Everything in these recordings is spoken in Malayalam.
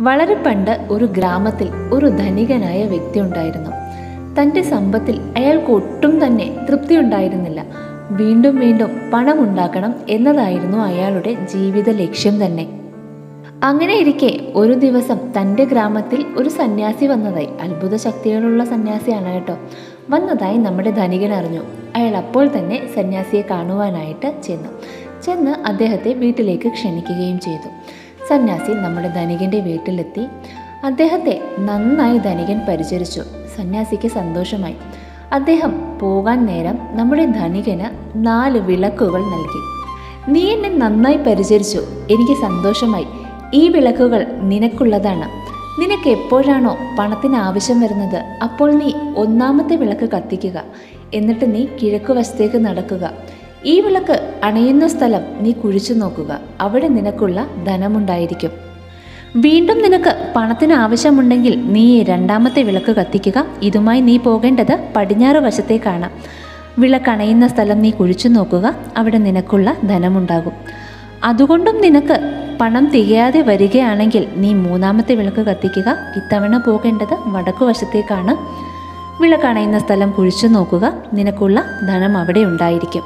വളരെ പണ്ട് ഒരു ഗ്രാമത്തിൽ ഒരു ധനികനായ വ്യക്തി ഉണ്ടായിരുന്നു തൻ്റെ സമ്പത്തിൽ അയാൾക്ക് ഒട്ടും തന്നെ തൃപ്തി ഉണ്ടായിരുന്നില്ല വീണ്ടും വീണ്ടും പണം ഉണ്ടാക്കണം എന്നതായിരുന്നു അയാളുടെ ജീവിത ലക്ഷ്യം തന്നെ അങ്ങനെ ഇരിക്കെ ഒരു ദിവസം തൻ്റെ ഗ്രാമത്തിൽ ഒരു സന്യാസി വന്നതായി അത്ഭുത ശക്തികളുള്ള സന്യാസിയാണ് കേട്ടോ വന്നതായി നമ്മുടെ ധനികൻ അറിഞ്ഞു അയാൾ അപ്പോൾ തന്നെ സന്യാസിയെ കാണുവാനായിട്ട് ചെന്നു ചെന്ന് അദ്ദേഹത്തെ വീട്ടിലേക്ക് ക്ഷണിക്കുകയും ചെയ്തു സന്യാസി നമ്മുടെ ധനികൻ്റെ വീട്ടിലെത്തി അദ്ദേഹത്തെ നന്നായി ധനികൻ പരിചരിച്ചു സന്യാസിക്ക് സന്തോഷമായി അദ്ദേഹം പോകാൻ നേരം നമ്മുടെ ധനികന് നാല് വിളക്കുകൾ നൽകി നീ എന്നെ നന്നായി പരിചരിച്ചു എനിക്ക് സന്തോഷമായി ഈ വിളക്കുകൾ നിനക്കുള്ളതാണ് നിനക്ക് എപ്പോഴാണോ പണത്തിന് ആവശ്യം വരുന്നത് അപ്പോൾ നീ ഒന്നാമത്തെ വിളക്ക് കത്തിക്കുക എന്നിട്ട് നീ കിഴക്കുവശത്തേക്ക് നടക്കുക ഈ വിളക്ക് അണയുന്ന സ്ഥലം നീ കുഴിച്ചു നോക്കുക അവിടെ നിനക്കുള്ള ധനമുണ്ടായിരിക്കും വീണ്ടും നിനക്ക് പണത്തിന് ആവശ്യമുണ്ടെങ്കിൽ നീ രണ്ടാമത്തെ വിളക്ക് കത്തിക്കുക ഇതുമായി നീ പോകേണ്ടത് പടിഞ്ഞാറ് വശത്തേക്കാണ് വിളക്കണയുന്ന സ്ഥലം നീ കുഴിച്ചു നോക്കുക അവിടെ നിനക്കുള്ള ധനമുണ്ടാകും അതുകൊണ്ടും നിനക്ക് പണം തികയാതെ വരികയാണെങ്കിൽ നീ മൂന്നാമത്തെ വിളക്ക് കത്തിക്കുക ഇത്തവണ പോകേണ്ടത് വടക്കു വശത്തേക്കാണ് വിളക്കണയുന്ന സ്ഥലം കുഴിച്ചു നോക്കുക നിനക്കുള്ള ധനം അവിടെ ഉണ്ടായിരിക്കും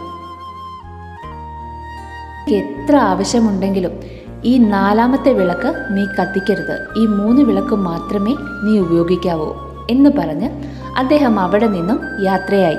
എത്ര ആവശ്യമുണ്ടെങ്കിലും ഈ നാലാമത്തെ വിളക്ക് നീ കത്തിക്കരുത് ഈ മൂന്ന് വിളക്ക് മാത്രമേ നീ ഉപയോഗിക്കാവൂ എന്ന് പറഞ്ഞ് അദ്ദേഹം അവിടെ നിന്നും യാത്രയായി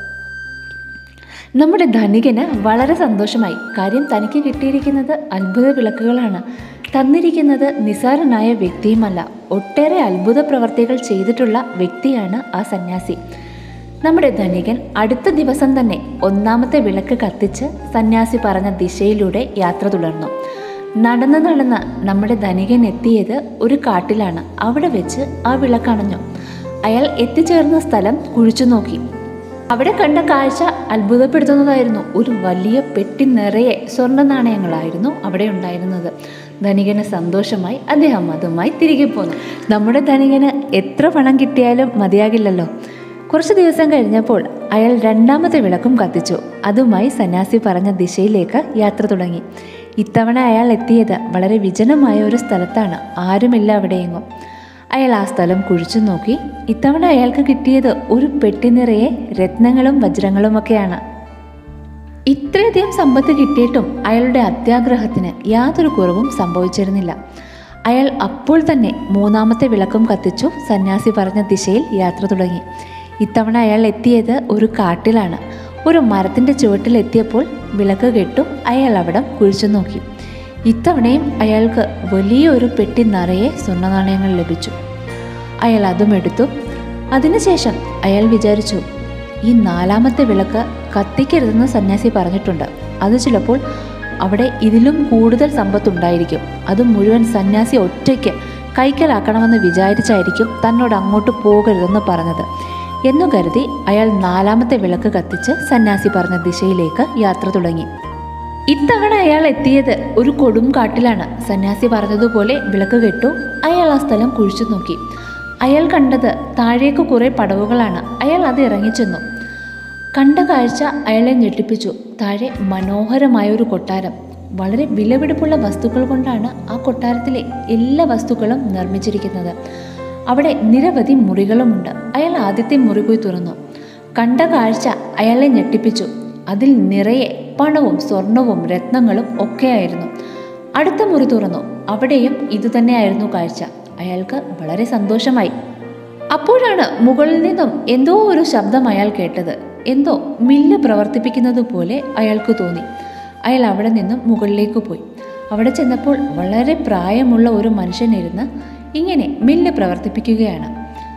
നമ്മുടെ ധനികന് വളരെ സന്തോഷമായി കാര്യം തനിക്ക് കിട്ടിയിരിക്കുന്നത് അത്ഭുത വിളക്കുകളാണ് തന്നിരിക്കുന്നത് നിസാരനായ വ്യക്തിയുമല്ല ഒട്ടേറെ അത്ഭുത പ്രവർത്തികൾ ചെയ്തിട്ടുള്ള വ്യക്തിയാണ് ആ സന്യാസി നമ്മുടെ ധനികൻ അടുത്ത ദിവസം തന്നെ ഒന്നാമത്തെ വിളക്ക് കത്തിച്ച് സന്യാസി പറഞ്ഞ ദിശയിലൂടെ യാത്ര തുടർന്നു നടന്ന് നടന്ന് നമ്മുടെ ധനികൻ എത്തിയത് ഒരു കാട്ടിലാണ് അവിടെ വെച്ച് ആ വിളക്കണഞ്ഞു അയാൾ എത്തിച്ചേർന്ന സ്ഥലം കുഴിച്ചു നോക്കി അവിടെ കണ്ട കാഴ്ച അത്ഭുതപ്പെടുത്തുന്നതായിരുന്നു ഒരു വലിയ പെട്ടി നിറയെ സ്വർണ്ണ നാണയങ്ങളായിരുന്നു അവിടെ ഉണ്ടായിരുന്നത് ധനികന് സന്തോഷമായി അദ്ദേഹം അതുമായി തിരികെ പോന്നു നമ്മുടെ ധനികന് എത്ര പണം കിട്ടിയാലും മതിയാകില്ലല്ലോ കുറച്ച് ദിവസം കഴിഞ്ഞപ്പോൾ അയാൾ രണ്ടാമത്തെ വിളക്കും കത്തിച്ചു അതുമായി സന്യാസി പറഞ്ഞ ദിശയിലേക്ക് യാത്ര തുടങ്ങി ഇത്തവണ അയാൾ എത്തിയത് വളരെ വിജനമായ ഒരു സ്ഥലത്താണ് ആരുമില്ല അവിടെയെങ്ങും അയാൾ ആ സ്ഥലം കുഴിച്ചു നോക്കി ഇത്തവണ അയാൾക്ക് കിട്ടിയത് ഒരു പെട്ടി നിറയെ രത്നങ്ങളും വജ്രങ്ങളുമൊക്കെയാണ് ഇത്രയധികം സമ്പത്ത് കിട്ടിയിട്ടും അയാളുടെ അത്യാഗ്രഹത്തിന് യാതൊരു കുറവും സംഭവിച്ചിരുന്നില്ല അയാൾ അപ്പോൾ തന്നെ മൂന്നാമത്തെ വിളക്കും കത്തിച്ചു സന്യാസി പറഞ്ഞ ദിശയിൽ യാത്ര തുടങ്ങി ഇത്തവണ അയാൾ എത്തിയത് ഒരു കാട്ടിലാണ് ഒരു മരത്തിൻ്റെ ചുവട്ടിൽ എത്തിയപ്പോൾ വിളക്ക് കെട്ടു അയാൾ അവിടെ കുഴിച്ചു നോക്കി ഇത്തവണയും അയാൾക്ക് വലിയൊരു പെട്ടി നിറയെ സ്വർണ്ണ നാണയങ്ങൾ ലഭിച്ചു അയാൾ അതും എടുത്തു അതിനുശേഷം അയാൾ വിചാരിച്ചു ഈ നാലാമത്തെ വിളക്ക് കത്തിക്കരുതെന്ന് സന്യാസി പറഞ്ഞിട്ടുണ്ട് അത് ചിലപ്പോൾ അവിടെ ഇതിലും കൂടുതൽ സമ്പത്തുണ്ടായിരിക്കും അത് മുഴുവൻ സന്യാസി ഒറ്റയ്ക്ക് കൈക്കലാക്കണമെന്ന് വിചാരിച്ചായിരിക്കും തന്നോട് അങ്ങോട്ട് പോകരുതെന്ന് പറഞ്ഞത് എന്നു കരുതി അയാൾ നാലാമത്തെ വിളക്ക് കത്തിച്ച് സന്യാസി പറഞ്ഞ ദിശയിലേക്ക് യാത്ര തുടങ്ങി ഇത്തവണ അയാൾ എത്തിയത് ഒരു കൊടും കാട്ടിലാണ് സന്യാസി പറഞ്ഞതുപോലെ വിളക്ക് കെട്ടു അയാൾ ആ സ്ഥലം കുഴിച്ചു നോക്കി അയാൾ കണ്ടത് താഴേക്ക് കുറെ പടവുകളാണ് അയാൾ അത് ഇറങ്ങിച്ചെന്നു കണ്ട കാഴ്ച അയാളെ ഞെട്ടിപ്പിച്ചു താഴെ മനോഹരമായ ഒരു കൊട്ടാരം വളരെ വിലപിടിപ്പുള്ള വസ്തുക്കൾ കൊണ്ടാണ് ആ കൊട്ടാരത്തിലെ എല്ലാ വസ്തുക്കളും നിർമ്മിച്ചിരിക്കുന്നത് അവിടെ നിരവധി മുറികളുമുണ്ട് അയാൾ ആദ്യത്തെ മുറി പോയി തുറന്നു കണ്ട കാഴ്ച അയാളെ ഞെട്ടിപ്പിച്ചു അതിൽ നിറയെ പണവും സ്വർണവും രത്നങ്ങളും ഒക്കെയായിരുന്നു അടുത്ത മുറി തുറന്നു അവിടെയും ഇതുതന്നെയായിരുന്നു കാഴ്ച അയാൾക്ക് വളരെ സന്തോഷമായി അപ്പോഴാണ് മുകളിൽ നിന്നും എന്തോ ഒരു ശബ്ദം അയാൾ കേട്ടത് എന്തോ മില്ല് പ്രവർത്തിപ്പിക്കുന്നത് പോലെ അയാൾക്ക് തോന്നി അയാൾ അവിടെ നിന്നും മുകളിലേക്ക് പോയി അവിടെ ചെന്നപ്പോൾ വളരെ പ്രായമുള്ള ഒരു മനുഷ്യനിരുന്ന് ഇങ്ങനെ മില്ല് പ്രവർത്തിപ്പിക്കുകയാണ്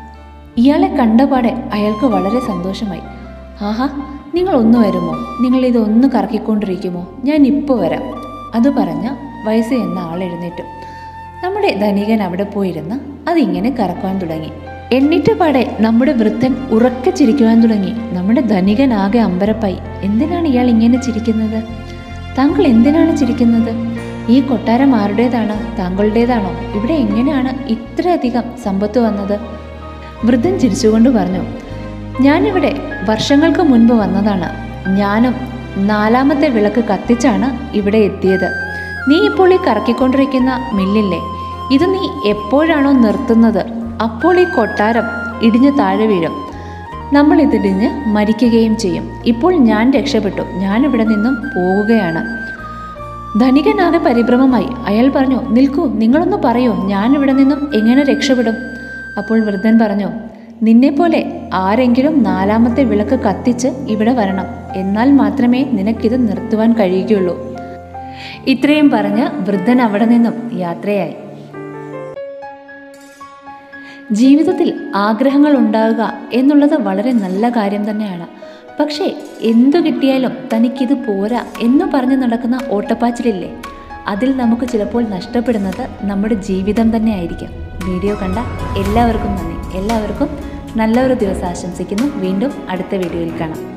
ഇയാളെ കണ്ടപാടെ അയാൾക്ക് വളരെ സന്തോഷമായി ആഹാ നിങ്ങൾ ഒന്ന് വരുമോ നിങ്ങൾ ഇതൊന്ന് കറക്കിക്കൊണ്ടിരിക്കുമോ ഞാൻ ഇപ്പോൾ വരാം അത് പറഞ്ഞ വയസ്സ് എന്ന ആൾ എഴുന്നേറ്റു നമ്മുടെ ധനികൻ അവിടെ പോയിരുന്ന് അതിങ്ങനെ കറക്കുവാൻ തുടങ്ങി എണ്ണിട്ട് പാടെ നമ്മുടെ വൃദ്ധൻ ഉറക്കെ ചിരിക്കുവാൻ തുടങ്ങി നമ്മുടെ ധനികൻ ആകെ അമ്പരപ്പായി എന്തിനാണ് ഇയാൾ ഇങ്ങനെ ചിരിക്കുന്നത് താങ്കൾ എന്തിനാണ് ചിരിക്കുന്നത് ഈ കൊട്ടാരം ആരുടേതാണ് താങ്കളുടേതാണോ ഇവിടെ എങ്ങനെയാണ് ഇത്രയധികം സമ്പത്ത് വന്നത് വൃദ്ധൻ ചിരിച്ചുകൊണ്ട് പറഞ്ഞു ഞാനിവിടെ വർഷങ്ങൾക്ക് മുൻപ് വന്നതാണ് ഞാനും നാലാമത്തെ വിളക്ക് കത്തിച്ചാണ് ഇവിടെ എത്തിയത് നീ ഇപ്പോൾ ഈ കറക്കിക്കൊണ്ടിരിക്കുന്ന മില്ലില്ലേ ഇത് നീ എപ്പോഴാണോ നിർത്തുന്നത് അപ്പോൾ ഈ കൊട്ടാരം ഇടിഞ്ഞു താഴെ വീഴും നമ്മൾ ഇതിടിഞ്ഞ് മരിക്കുകയും ചെയ്യും ഇപ്പോൾ ഞാൻ രക്ഷപ്പെട്ടു ഞാൻ ഇവിടെ നിന്നും പോവുകയാണ് ധനികനാകെ പരിഭ്രമമായി അയാൾ പറഞ്ഞു നിൽക്കൂ നിങ്ങളൊന്ന് പറയൂ ഞാൻ ഇവിടെ നിന്നും എങ്ങനെ രക്ഷപ്പെടും അപ്പോൾ വൃദ്ധൻ പറഞ്ഞു നിന്നെപ്പോലെ ആരെങ്കിലും നാലാമത്തെ വിളക്ക് കത്തിച്ച് ഇവിടെ വരണം എന്നാൽ മാത്രമേ നിനക്കിത് നിർത്തുവാൻ കഴിയുകയുള്ളൂ ഇത്രയും പറഞ്ഞ് വൃദ്ധൻ അവിടെ നിന്നും യാത്രയായി ജീവിതത്തിൽ ആഗ്രഹങ്ങൾ ഉണ്ടാവുക എന്നുള്ളത് വളരെ നല്ല കാര്യം തന്നെയാണ് പക്ഷേ എന്തു കിട്ടിയാലും തനിക്കിത് പോരാ എന്ന് പറഞ്ഞ് നടക്കുന്ന ഓട്ടപ്പാച്ചിലില്ലേ അതിൽ നമുക്ക് ചിലപ്പോൾ നഷ്ടപ്പെടുന്നത് നമ്മുടെ ജീവിതം തന്നെ ആയിരിക്കും വീഡിയോ കണ്ട എല്ലാവർക്കും നന്ദി എല്ലാവർക്കും നല്ല ഒരു ദിവസം ആശംസിക്കുന്നു വീണ്ടും അടുത്ത വീഡിയോയിൽ കാണാം